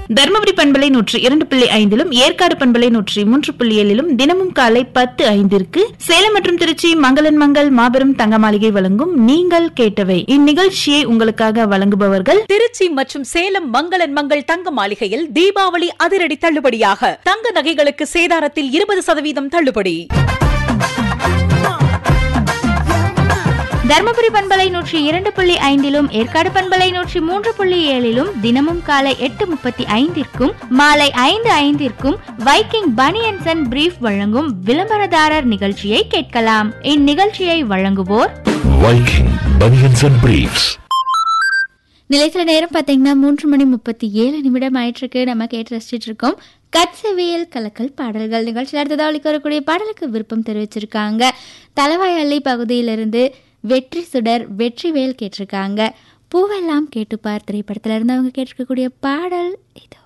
தருமபுரி பண்பலை நூற்றி இரண்டு புள்ளி ஐந்திலும் ஏற்காடு பண்பலை நூற்றி மூன்று புள்ளி ஏழிலும் தினமும் காலை பத்து ஐந்திற்கு சேலம் மற்றும் திருச்சி மங்களன் மங்கள் மாபெரும் தங்க மாளிகை வழங்கும் நீங்கள் கேட்டவை இந்நிகழ்ச்சியை உங்களுக்காக வழங்குபவர்கள் திருச்சி மற்றும் சேலம் மங்களன் மங்கள் தங்க மாளிகையில் தீபாவளி அதிரடி தள்ளுபடியாக தங்க நகைகளுக்கு சேதாரத்தில் இருபது சதவீதம் தள்ளுபடி தர்மபுரி பண்பலை நூற்றி இரண்டு புள்ளி ஐந்திலும் ஏற்காடு பண்பலை நூற்றி மூன்று புள்ளி ஏழிலும் தினமும் காலை எட்டு முப்பத்தி ஐந்திற்கும் மாலை ஐந்து ஐந்திற்கும் வைக்கிங் பனியன்சன் அண்ட் பிரீஃப் வழங்கும் விளம்பரதாரர் நிகழ்ச்சியை கேட்கலாம் இந்நிகழ்ச்சியை வழங்குவோர் Viking Bunions and Briefs. நிலைத்துல நேரம் பார்த்தீங்கன்னா மூன்று மணி முப்பத்தி ஏழு நிமிடம் ஆயிட்டிருக்கு நம்ம கேட்டு ரசிச்சிட்டு இருக்கோம் கட்சவியல் கலக்கல் பாடல்கள் நிகழ்ச்சியில் அடுத்ததாக ஒழிக்க வரக்கூடிய பாடலுக்கு விருப்பம் தெரிவிச்சிருக்காங்க தலவாயள்ளி பகுதியிலிருந்து வெற்றி சுடர் வெற்றிவேல் கேட்டிருக்காங்க பூவெல்லாம் கேட்டுப்பார் திரைப்படத்துல இருந்து அவங்க கேட்டிருக்கக்கூடிய பாடல் இதோ